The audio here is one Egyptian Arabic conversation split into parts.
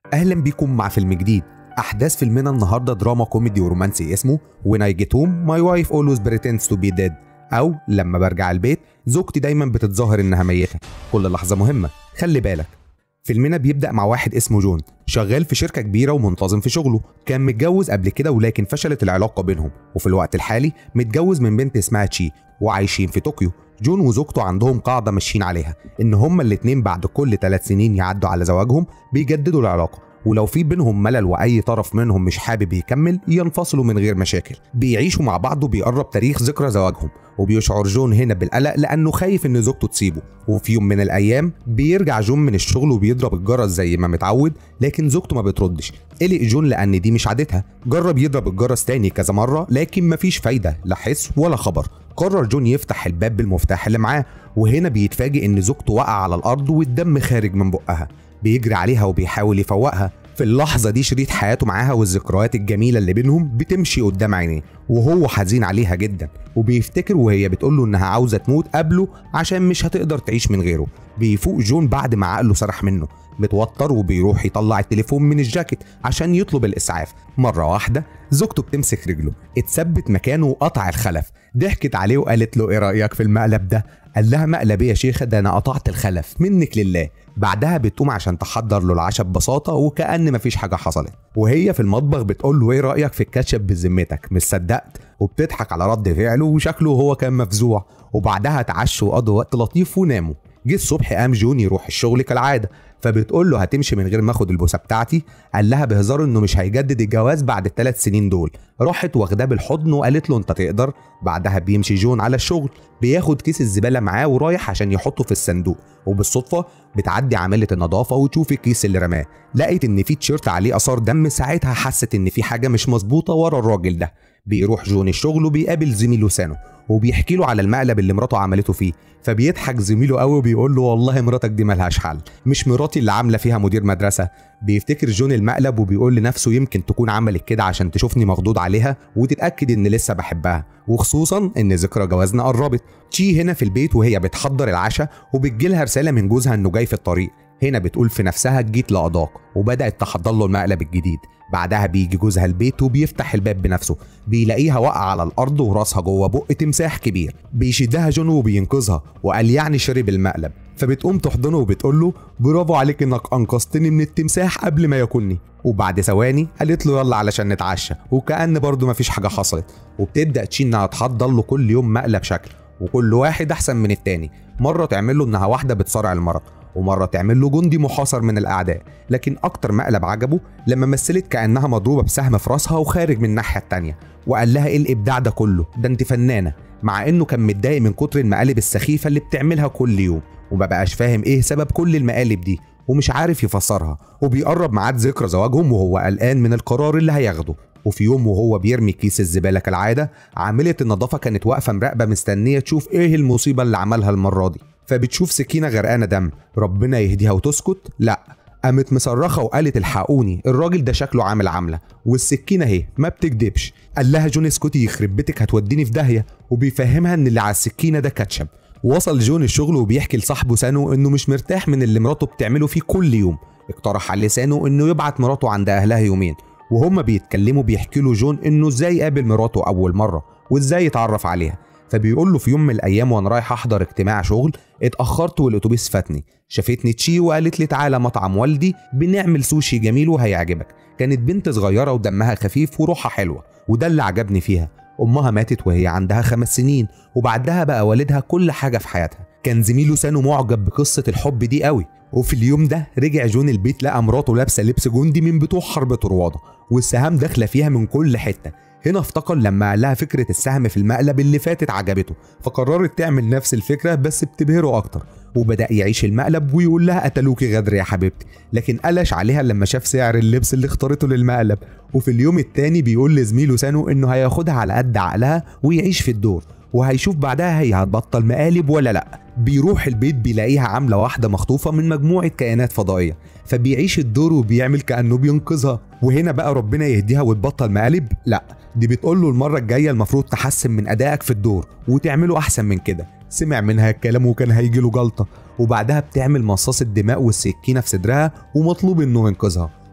اهلا بيكم مع فيلم جديد احداث فيلمنا النهارده دراما كوميدي ورومانسي اسمه When I Get Home My Wife Always Pretends to Be Dead او لما برجع البيت زوجتي دايما بتتظاهر انها ميته كل لحظه مهمه خلي بالك فيلمنا بيبدا مع واحد اسمه جون شغال في شركه كبيره ومنتظم في شغله كان متجوز قبل كده ولكن فشلت العلاقه بينهم وفي الوقت الحالي متجوز من بنت اسمها تشي وعايشين في طوكيو جون وزوجته عندهم قاعده ماشيين عليها ان هما الاتنين بعد كل ثلاث سنين يعدوا على زواجهم بيجددوا العلاقه ولو في بينهم ملل واي طرف منهم مش حابب يكمل ينفصلوا من غير مشاكل بيعيشوا مع بعض وبيقرب تاريخ ذكرى زواجهم وبيشعر جون هنا بالقلق لانه خايف ان زوجته تسيبه وفي يوم من الايام بيرجع جون من الشغل وبيضرب الجرس زي ما متعود لكن زوجته ما بتردش قلق جون لان دي مش عادتها جرب يضرب الجرس تاني كذا مره لكن مفيش فايده لا حس ولا خبر قرر جون يفتح الباب بالمفتاح اللي معاه وهنا بيتفاجئ ان زوجته واقعه على الارض والدم خارج من بقها بيجري عليها وبيحاول يفوقها في اللحظة دي شريط حياته معاها والذكريات الجميلة اللي بينهم بتمشي قدام عينيه وهو حزين عليها جدا وبيفتكر وهي بتقول له انها عاوزة تموت قبله عشان مش هتقدر تعيش من غيره بيفوق جون بعد ما عقله سرح منه متوتر وبيروح يطلع التليفون من الجاكيت عشان يطلب الاسعاف مرة واحدة زوجته بتمسك رجله اتثبت مكانه وقطع الخلف ضحكت عليه وقالت له ايه رأيك في المقلب ده قال لها مقلب ايه يا شيخة ده انا قطعت الخلف منك لله بعدها بتقوم عشان تحضر له العشاء ببساطه وكأن مفيش حاجه حصلت وهي في المطبخ بتقول له ايه رايك في الكاتشب بذمتك مش صدقت وبتضحك على رد فعله وشكله هو كان مفزوع وبعدها اتعشوا وقضوا وقت لطيف وناموا جه الصبح قام جون يروح الشغل كالعاده فبتقول له هتمشي من غير ما اخد البوسه بتاعتي قال لها بهزار انه مش هيجدد الجواز بعد الثلاث سنين دول راحت واخداه بالحضن وقالت له انت تقدر بعدها بيمشي جون على الشغل بياخد كيس الزباله معاه ورايح عشان يحطه في الصندوق وبالصدفه بتعدي عامله النظافه وتشوف الكيس اللي رماه لقيت ان في تيشيرت عليه اثار دم ساعتها حست ان في حاجه مش مظبوطه ورا الراجل ده بيروح جون الشغل وبيقابل زميله سانو وبيحكي له على المقلب اللي مراته عملته فيه فبيضحك زميله قوي وبيقول له والله مراتك دي ملهاش حل مش مراتي اللي عامله فيها مدير مدرسه بيفتكر جون المقلب وبيقول لنفسه يمكن تكون عملت كده عشان تشوفني مخضوض عليها وتتاكد ان لسه بحبها وخصوصا ان ذكرى جوازنا قربت تشي هنا في البيت وهي بتحضر العشاء وبتجيلها رساله من جوزها انه جاي في الطريق هنا بتقول في نفسها جيت لقضاك وبدات تحضر له المقلب الجديد بعدها بيجي جوزها البيت وبيفتح الباب بنفسه بيلاقيها واقعه على الارض وراسها جوه بق تمساح كبير بيشدها جون وبينقذها وقال يعني شرب المقلب فبتقوم تحضنه وبتقول له برافو عليك انك انقذتني من التمساح قبل ما ياكلني وبعد ثواني قالت له يلا علشان نتعشى وكأن برضه مفيش حاجه حصلت وبتبدا تشي انها تحضر له كل يوم مقلب شكل وكل واحد احسن من التاني مره تعمل له انها واحده بتصارع المرض ومرة تعمل له جندي محاصر من الأعداء لكن أكتر مقلب عجبه لما مثلت كأنها مضروبة بسهم في راسها وخارج من الناحية التانية وقال لها إيه الإبداع ده كله ده أنت فنانة مع إنه كان متضايق من كتر المقالب السخيفة اللي بتعملها كل يوم وما بقاش فاهم إيه سبب كل المقالب دي ومش عارف يفسرها وبيقرب ميعاد ذكرى زواجهم وهو قلقان من القرار اللي هياخده وفي يوم وهو بيرمي كيس الزبالة كالعادة عاملة النظافة كانت واقفة مراقبة مستنية تشوف إيه المصيبة اللي عملها المرة دي فبتشوف سكينة غرقانة دم ربنا يهديها وتسكت لا قامت مصرخة وقالت الحقوني الراجل ده شكله عامل عاملة والسكينة اهي ما بتكدبش قال لها جون اسكتي يخرب بيتك هتوديني في داهية وبيفهمها ان اللي على السكينة ده كاتشب وصل جون الشغل وبيحكي لصاحبه سانو انه مش مرتاح من اللي مراته بتعمله فيه كل يوم اقترح على لسانه انه يبعت مراته عند اهلها يومين وهما بيتكلموا بيحكي له جون انه ازاي قابل مراته اول مره وازاي اتعرف عليها فبيقول له في يوم من الايام وانا رايح احضر اجتماع شغل اتاخرت والاتوبيس فاتني شافتني تشي وقالت لي تعالى مطعم والدي بنعمل سوشي جميل وهيعجبك كانت بنت صغيره ودمها خفيف وروحها حلوه وده اللي عجبني فيها امها ماتت وهي عندها خمس سنين وبعدها بقى والدها كل حاجه في حياتها كان زميله سانو معجب بقصه الحب دي قوي وفي اليوم ده رجع جون البيت لقى مراته لابسه لبس جندي من بتوع حرب طروادة والسهام داخله فيها من كل حته هنا افتكر لما قال لها فكرة السهم في المقلب اللي فاتت عجبته فقررت تعمل نفس الفكرة بس بتبهره أكتر وبدأ يعيش المقلب ويقول لها قتلوكي غدر يا حبيبتي لكن قلش عليها لما شاف سعر اللبس اللي اختارته للمقلب وفي اليوم التاني بيقول لزميله سانو انه هياخدها على قد عقلها ويعيش في الدور وهيشوف بعدها هي هتبطل مقالب ولا لا بيروح البيت بيلاقيها عاملة واحدة مخطوفة من مجموعة كائنات فضائية فبيعيش الدور وبيعمل كأنه بينقذها وهنا بقى ربنا يهديها وتبطل مقالب لا دي بتقول له المرة الجاية المفروض تحسن من أدائك في الدور وتعمله أحسن من كده سمع منها الكلام وكان هيجيله جلطة وبعدها بتعمل مصاص الدماء والسكينة في صدرها ومطلوب إنه ينقذها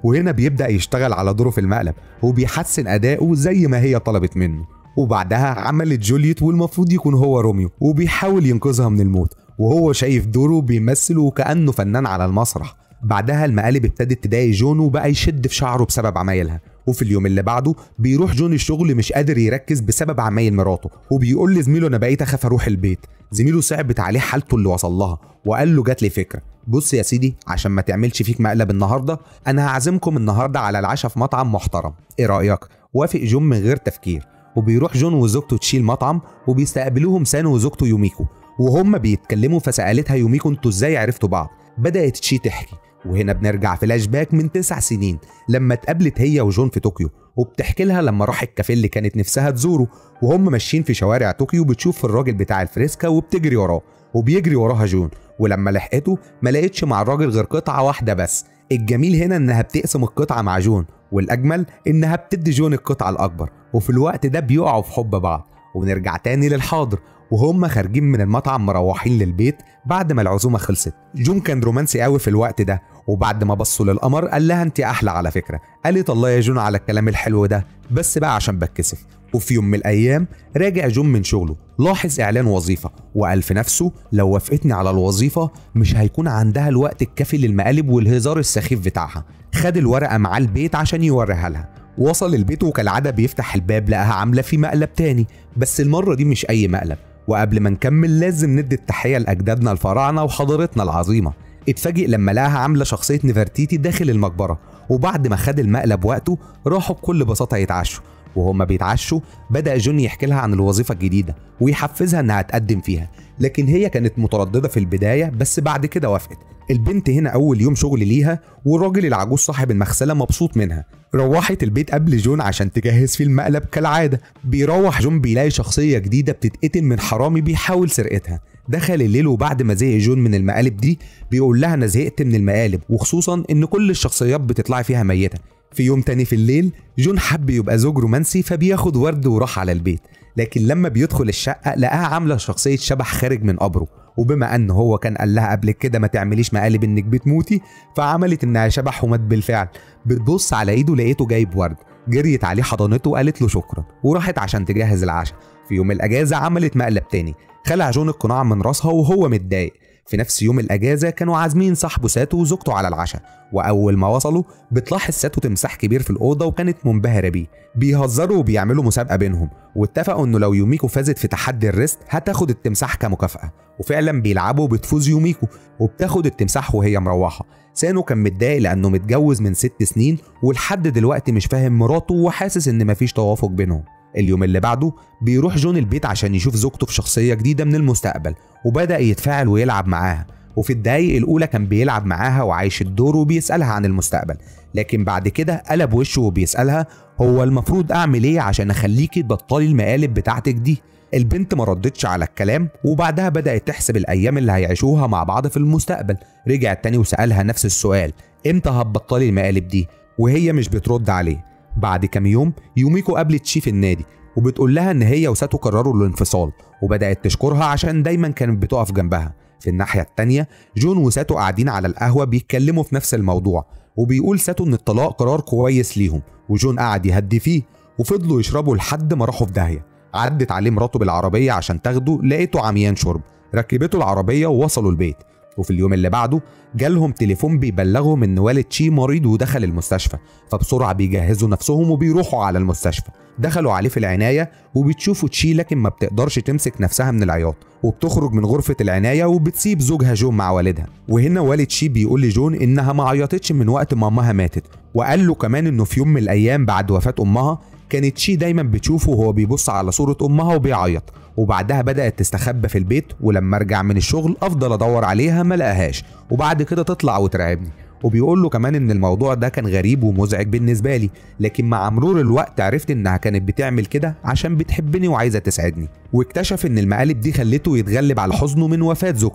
وهنا بيبدأ يشتغل على دوره في المقلب وبيحسن أداؤه زي ما هي طلبت منه وبعدها عملت جوليت والمفروض يكون هو روميو وبيحاول ينقذها من الموت وهو شايف دوره بيمثل وكأنه فنان على المسرح بعدها المقالب ابتدت تضايق جون وبقى يشد في شعره بسبب عمايلها وفي اليوم اللي بعده بيروح جون الشغل مش قادر يركز بسبب عمايل مراته وبيقول لزميله انا بقيت اخاف اروح البيت زميله صعبت عليه حالته اللي وصل لها وقال له جات لي فكره بص يا سيدي عشان ما تعملش فيك مقلب النهارده انا هعزمكم النهارده على العشاء في مطعم محترم ايه رايك وافق جون من غير تفكير وبيروح جون وزوجته تشيل مطعم وبيستقبلوهم سانو وزوجته يوميكو وهم بيتكلموا فسالتها يوميكو انتوا ازاي عرفتوا بعض بدات تشي تحكي وهنا بنرجع فلاش باك من تسع سنين لما اتقابلت هي وجون في طوكيو وبتحكي لها لما راح الكافيه اللي كانت نفسها تزوره وهم ماشيين في شوارع طوكيو بتشوف الراجل بتاع الفريسكا وبتجري وراه وبيجري وراها جون ولما لحقته ما لقيتش مع الراجل غير قطعه واحده بس الجميل هنا انها بتقسم القطعه مع جون والاجمل انها بتدي جون القطعه الاكبر وفي الوقت ده بيقعوا في حب بعض ونرجع تاني للحاضر وهم خارجين من المطعم مروحين للبيت بعد ما العزومه خلصت جون كان رومانسي قوي في الوقت ده وبعد ما بصوا للقمر قال لها انت احلى على فكره قالت الله يا جون على الكلام الحلو ده بس بقى عشان بتكسف وفي يوم من الايام راجع جون من شغله لاحظ اعلان وظيفه وقال في نفسه لو وافقتني على الوظيفه مش هيكون عندها الوقت الكافي للمقالب والهزار السخيف بتاعها خد الورقه معاه البيت عشان يوريها لها وصل البيت وكالعاده بيفتح الباب لقاها عامله فيه مقلب تاني بس المره دي مش اي مقلب وقبل ما نكمل لازم ندي التحيه لاجدادنا الفراعنه وحضارتنا العظيمه اتفاجئ لما لقاها عامله شخصيه نفرتيتي داخل المقبره وبعد ما خد المقلب وقته راحوا بكل بساطه يتعشوا وهما بيتعشوا بدأ جون يحكي لها عن الوظيفة الجديدة ويحفزها إنها تقدم فيها لكن هي كانت مترددة في البداية بس بعد كده وافقت البنت هنا أول يوم شغل ليها والراجل العجوز صاحب المغسلة مبسوط منها روحت البيت قبل جون عشان تجهز فيه المقلب كالعادة بيروح جون بيلاقي شخصية جديدة بتتقتل من حرامي بيحاول سرقتها دخل الليل وبعد ما زهق جون من المقالب دي بيقول لها انا زهقت من المقالب وخصوصا ان كل الشخصيات بتطلعي فيها ميته في يوم تاني في الليل جون حب يبقى زوج رومانسي فبياخد ورد وراح على البيت لكن لما بيدخل الشقة لقاها عاملة شخصية شبح خارج من قبره وبما ان هو كان قال لها قبل كده ما تعمليش مقالب انك بتموتي فعملت انها شبح ومات بالفعل بتبص على ايده لقيته جايب ورد جريت عليه حضنته وقالت له شكرا وراحت عشان تجهز العشاء في يوم الاجازة عملت مقلب تاني خلع جون القناع من راسها وهو متضايق في نفس يوم الاجازه كانوا عازمين صاحبه ساتو وزوجته على العشاء واول ما وصلوا بتلاحظ ساتو تمساح كبير في الاوضه وكانت منبهره بيه بيهزروا وبيعملوا مسابقه بينهم واتفقوا انه لو يوميكو فازت في تحدي الريست هتاخد التمساح كمكافاه وفعلا بيلعبوا وبتفوز يوميكو وبتاخد التمساح وهي مروحه سانو كان متضايق لانه متجوز من ست سنين ولحد دلوقتي مش فاهم مراته وحاسس ان مفيش توافق بينهم اليوم اللي بعده بيروح جون البيت عشان يشوف زوجته في شخصية جديدة من المستقبل وبدأ يتفاعل ويلعب معاها وفي الدقايق الأولى كان بيلعب معاها وعايش الدور وبيسألها عن المستقبل لكن بعد كده قلب وشه وبيسألها هو المفروض أعمل إيه عشان أخليكي تبطلي المقالب بتاعتك دي البنت ما ردتش على الكلام وبعدها بدأت تحسب الأيام اللي هيعيشوها مع بعض في المستقبل رجعت تاني وسألها نفس السؤال إمتى هتبطلي المقالب دي وهي مش بترد عليه بعد كام يوم يوميكو قابلت شيف النادي وبتقول لها ان هي وساتو قرروا الانفصال وبدات تشكرها عشان دايما كانت بتقف جنبها في الناحيه التانيه جون وساتو قاعدين على القهوه بيتكلموا في نفس الموضوع وبيقول ساتو ان الطلاق قرار كويس ليهم وجون قعد يهدي فيه وفضلوا يشربوا لحد ما راحوا في داهيه عدت عليه مراته بالعربيه عشان تاخده لقيته عميان شرب ركبته العربيه ووصلوا البيت وفي اليوم اللي بعده جالهم تليفون بيبلغهم ان والد شي مريض ودخل المستشفى فبسرعه بيجهزوا نفسهم وبيروحوا على المستشفى دخلوا عليه في العنايه وبتشوفوا تشي لكن ما بتقدرش تمسك نفسها من العياط وبتخرج من غرفه العنايه وبتسيب زوجها جون مع والدها وهنا والد شي بيقول لجون انها ما عيطتش من وقت ما امها ماتت وقال له كمان انه في يوم من الايام بعد وفاه امها كانت شي دايما بتشوفه وهو بيبص على صورة أمها وبيعيط وبعدها بدأت تستخبى في البيت ولما أرجع من الشغل أفضل أدور عليها ما لقاهاش وبعد كده تطلع وترعبني وبيقول له كمان ان الموضوع ده كان غريب ومزعج بالنسبه لي لكن مع مرور الوقت عرفت انها كانت بتعمل كده عشان بتحبني وعايزه تسعدني واكتشف ان المقالب دي خلته يتغلب على حزنه من وفاه زوجته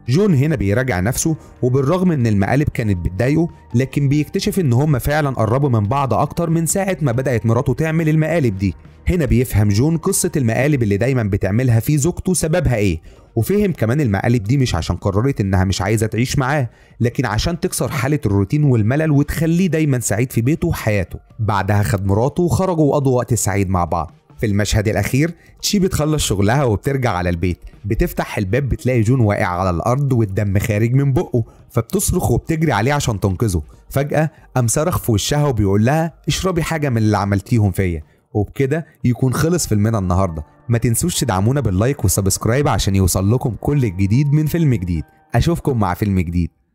جون هنا بيراجع نفسه وبالرغم ان المقالب كانت بتضايقه لكن بيكتشف ان هم فعلا قربوا من بعض اكتر من ساعة ما بدأت مراته تعمل المقالب دي هنا بيفهم جون قصة المقالب اللي دايما بتعملها في زوجته سببها ايه وفهم كمان المقالب دي مش عشان قررت انها مش عايزة تعيش معاه لكن عشان تكسر حالة الروتين والملل وتخليه دايما سعيد في بيته وحياته بعدها خد مراته وخرجوا وقضوا وقت سعيد مع بعض في المشهد الأخير تشي بتخلص شغلها وبترجع على البيت بتفتح الباب بتلاقي جون واقع على الأرض والدم خارج من بقه فبتصرخ وبتجري عليه عشان تنقذه فجأة قام صرخ في وشها وبيقول لها اشربي حاجة من اللي عملتيهم فيا وبكده يكون خلص فيلمنا النهارده ما تنسوش تدعمونا باللايك والسبسكرايب عشان يوصل لكم كل الجديد من فيلم جديد اشوفكم مع فيلم جديد